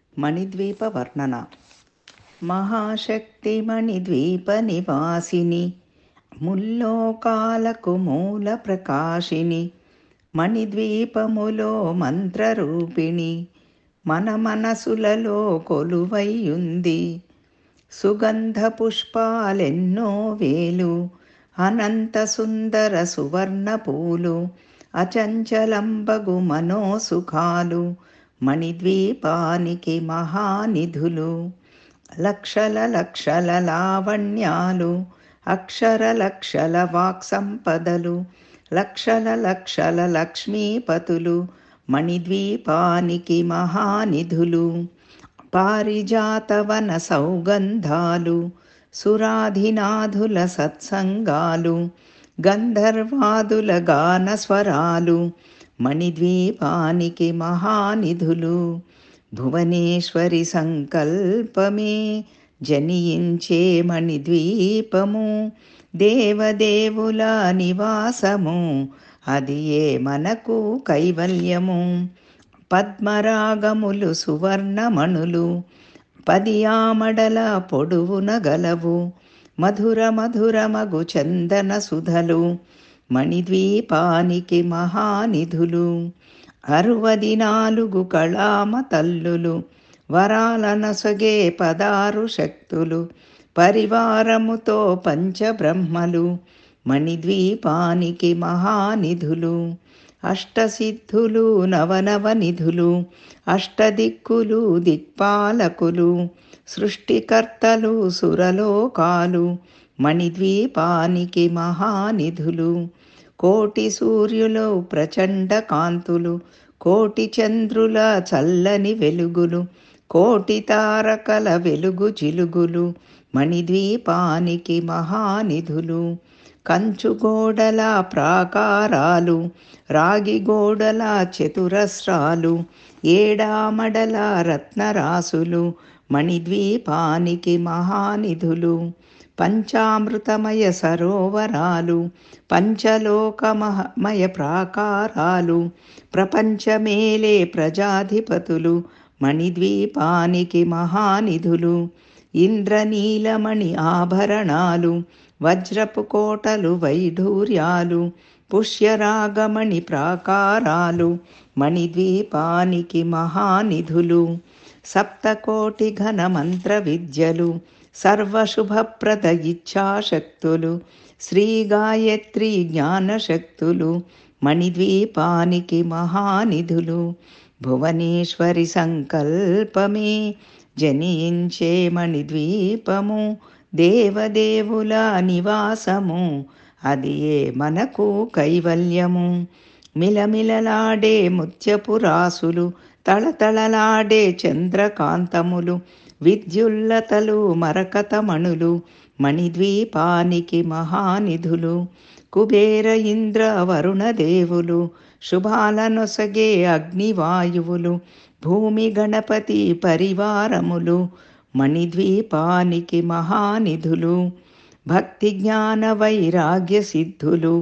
మణిద్వీప వర్ణన మహాశక్తి మణిద్వీప నివాసిని ముల్లోకాలకు మూల ప్రకాశిని మణిద్వీపములో మంత్రరూపిణి మన మనసులలో కొలువైయుంది సుగంధ పుష్పాలెన్నో వేలు అనంత సుందర సువర్ణ పూలు అచంచలంబగు మనోసుఖాలు మణిద్వీపానికి మహానిధులు లక్షల లక్షల లావణ్యాలు అక్షర లక్షల వాక్ సంపదలు లక్షల లక్షల లక్ష్మీపతులు మణిద్వీపానికి మహానిధులు పారిజాతవన సౌగంధాలు సురాధినాథుల సత్సంగాలు గంధర్వాదుల గాన స్వరాలు మణిద్వీపానికి మహానిధులు భువనేశ్వరి సంకల్పమే జనించే మణిద్వీపము దేవదేవుల నివాసము అది ఏ మనకు కైవల్యము పద్మరాగములు సువర్ణమణులు పది ఆమడల పొడువున గలవు మధుర మధురమగు చందన సుధలు మణిద్వీపానికి మహానిధులు అరువది నాలుగు కళామ తల్లులు వరాలనసగే పదారు శక్తులు పరివారముతో పంచబ్రహ్మలు మణిద్వీపానికి మహానిధులు అష్టసిద్ధులు నవనవ నిధులు అష్టదిక్కులు దిక్పాలకులు సృష్టికర్తలు సురలోకాలు మణిద్వీపానికి మహానిధులు కోటి సూర్యులు ప్రచండ కాంతులు కోటి చంద్రుల చల్లని వెలుగులు కోటి తారకల వెలుగు చిలుగులు మణిద్వీపానికి మహానిధులు కంచుగోడల ప్రాకారాలు రాగి గోడల చతురస్రాలు ఏడామడల రత్నరాసులు మణిద్వీపానికి మహానిధులు పంచామృతమయ సరోవరాలు పంచలోకమయ ప్రాకారాలు ప్రపంచమేలే ప్రజాధిపతులు మణిద్వీపానికి మహానిధులు ఇంద్రనీలమణి ఆభరణాలు వజ్రపు కోటలు వైఢూర్యాలు పుష్యరాగమణి ప్రాకారాలు మణిద్వీపానికి మహానిధులు సప్తకోటి ఘన మంత్ర విద్యలు సర్వశుభప్రద ఇచ్ఛాశక్తులు శ్రీ గాయత్రి జ్ఞానశక్తులు మణిద్వీపానికి మహానిధులు భువనేశ్వరి సంకల్పమే జనించే మణిద్వీపము దేవదేవుల నివాసము అది ఏ మనకు కైవల్యము మిలమిలలాడే ముత్యపు రాసులు తళతళలాడే చంద్రకాంతములు విద్యుల్లతలు మరకతమణులు మణిద్వీపానికి మహానిధులు కుబేర ఇంద్ర వరుణ దేవులు శుభాలనొసగే అగ్నివాయువులు భూమి గణపతి పరివారములు మణిద్వీపానికి మహానిధులు భక్తి జ్ఞాన వైరాగ్య సిద్ధులు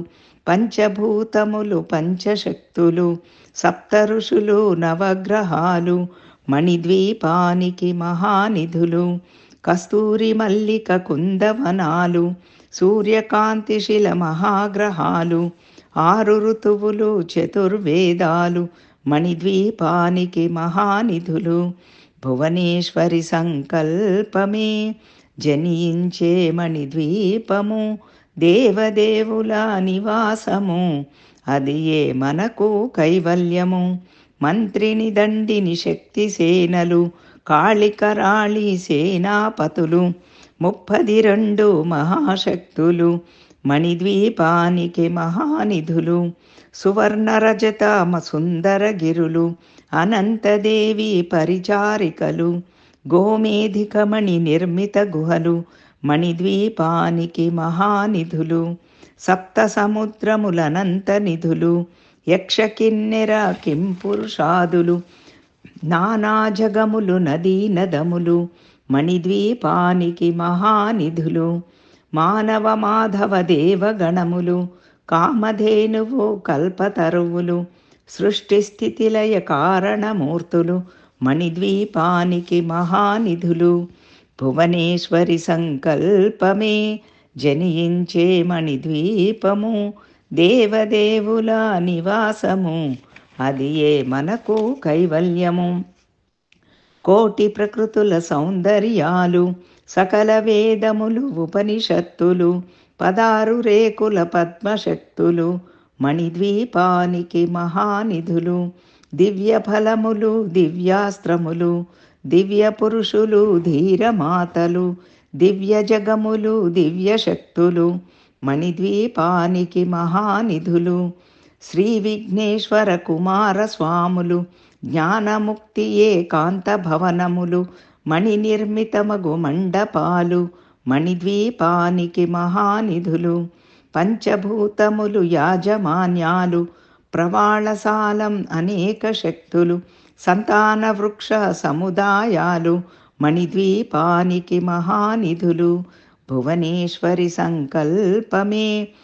పంచభూతములు పంచశక్తులు సప్త ఋషులు నవగ్రహాలు మణిద్వీపానికి మహానిధులు కస్తూరి మల్లిక కుందవనాలు సూర్యకాంతి శిల మహాగ్రహాలు ఆరు ఋతువులు చతుర్వేదాలు మణిద్వీపానికి మహానిధులు భువనేశ్వరి సంకల్పమే జనించే మణిద్వీపము దేవదేవుల నివాసము అది ఏ మనకు కైవల్యము మంత్రిని దండిని శక్తి సేనలు కాళికరాళి సేనాపతులు ముప్పది రెండు మహాశక్తులు మణిద్వీపానికి మహానిధులు సువర్ణ రజత సుందర గిరులు అనంతదేవి పరిచారికలు గోమేధికమణి నిర్మిత గుహలు మణిద్వీపానికి మహానిధులు సప్త సముద్రములనంత నిధులు యక్షకిన్నెర కింపురుషాదులు నానా జగములు నదీ నదములు మణిద్వీపానికి మహానిధులు మానవ మాధవ దేవగణములు కామధేనువు కల్పతరువులు సృష్టి స్థితిలయ కారణమూర్తులు మణిద్వీపానికి మహానిధులు భువనేశ్వరి సంకల్పమే జనించే మణిద్వీపము దేవదేవుల నివాసము అది ఏ మనకు కైవల్యము కోటి ప్రకృతుల సౌందర్యాలు సకల వేదములు ఉపనిషత్తులు పదారు రేకుల పద్మశక్తులు మణిద్వీపానికి మహానిధులు దివ్య ఫలములు దివ్యాస్త్రములు దివ్య పురుషులు ధీరమాతలు దివ్య జగములు దివ్య శక్తులు మణిద్వీపానికి మహానిధులు శ్రీ విఘ్నేశ్వర కుమార స్వాములు జ్ఞానముక్తి ఏకాంత భవనములు మణి నిర్మితమగు మండపాలు మణిద్వీపానికి మహానిధులు పంచభూతములు యాజమాన్యాలు ప్రవాళసాలం అనేక శక్తులు సంతాన వృక్ష సముదాయాలు మణిద్వీపానికి మహానిధులు భువనేశ్వరి సంకల్పమే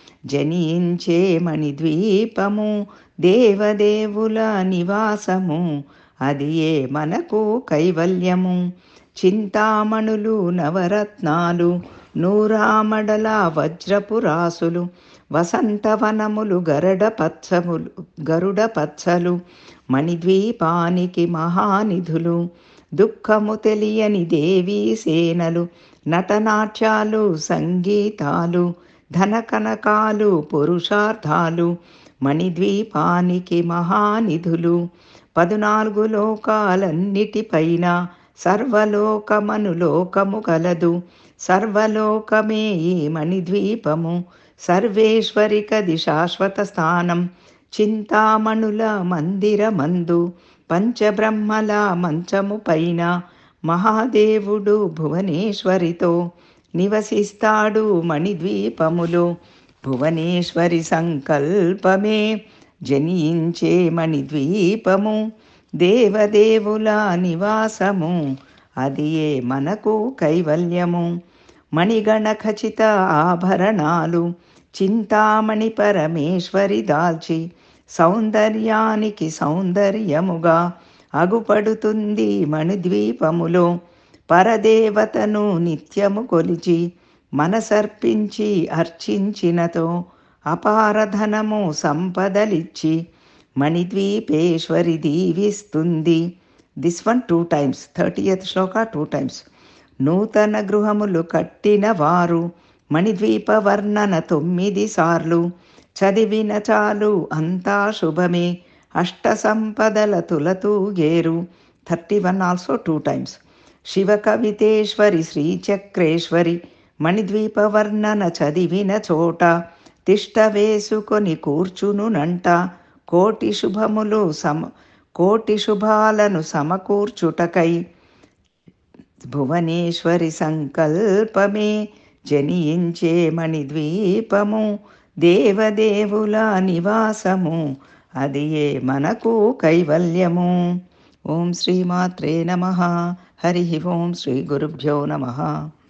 జనించే మణిద్వీపము దేవదేవుల నివాసము అది ఏ మనకు కైవల్యము చింతామణులు నవరత్నాలు నూరామడల వజ్రపు రాసులు వసంతవనములు గరడ పచ్చములు గరుడ పచ్చలు మణిద్వీపానికి మహానిధులు దుఃఖము తెలియని దేవీ సేనలు నటనాట్యాలు సంగీతాలు ధనకనకాలు పురుషార్థాలు మణిద్వీపానికి మహానిధులు పదునాలుగు లోకాలన్నిటిపైన సర్వలోకమను లోకము కలదు సర్వలోకమే ఈ మణిద్వీపము సర్వేశ్వరికది శాశ్వత స్థానం చింతామణుల మందిరమందు పంచబ్రహ్మల మంచము పైన మహాదేవుడు భువనేశ్వరితో నివసిస్తాడు మణిద్వీపములో భువనేశ్వరి సంకల్పమే జనించే మణిద్వీపము దేవదేవుల నివాసము అది ఏ మనకు కైవల్యము మణిగణ ఖచిత ఆభరణాలు చింతామణి పరమేశ్వరి దాల్చి సౌందర్యానికి సౌందర్యముగా అగుపడుతుంది మణిద్వీపములో పరదేవతను నిత్యము కొలిచి మనసర్పించి అర్చించినతో అపారధనము సంపదలిచ్చి మణిద్వీపేశ్వరి దీవిస్తుంది this one two times thirtieth శ్లోక టూ టైమ్స్ నూతన గృహములు కట్టిన వారు మణిద్వీప వర్ణన తొమ్మిది సార్లు చదివిన చాలు అంతా శుభమే అష్ట సంపదల తులతూగేరు thirty one also two times శివ కవితేశ్వరి శ్రీచక్రేశ్వరి మణిద్వీప వర్ణన చదివిన చోట తిష్ట వేసుకొని కూర్చునునంట కోటి శుభములు సమ కోటి శుభాలను సమకూర్చుటకై భువనేశ్వరి సంకల్పమే జనించే మణిద్వీపము దేవదేవుల నివాసము అది ఏ మనకు కైవల్యము ఓం శ్రీమాత్రే నమ హరి ఓం శ్రీ గురుభ్యో నమ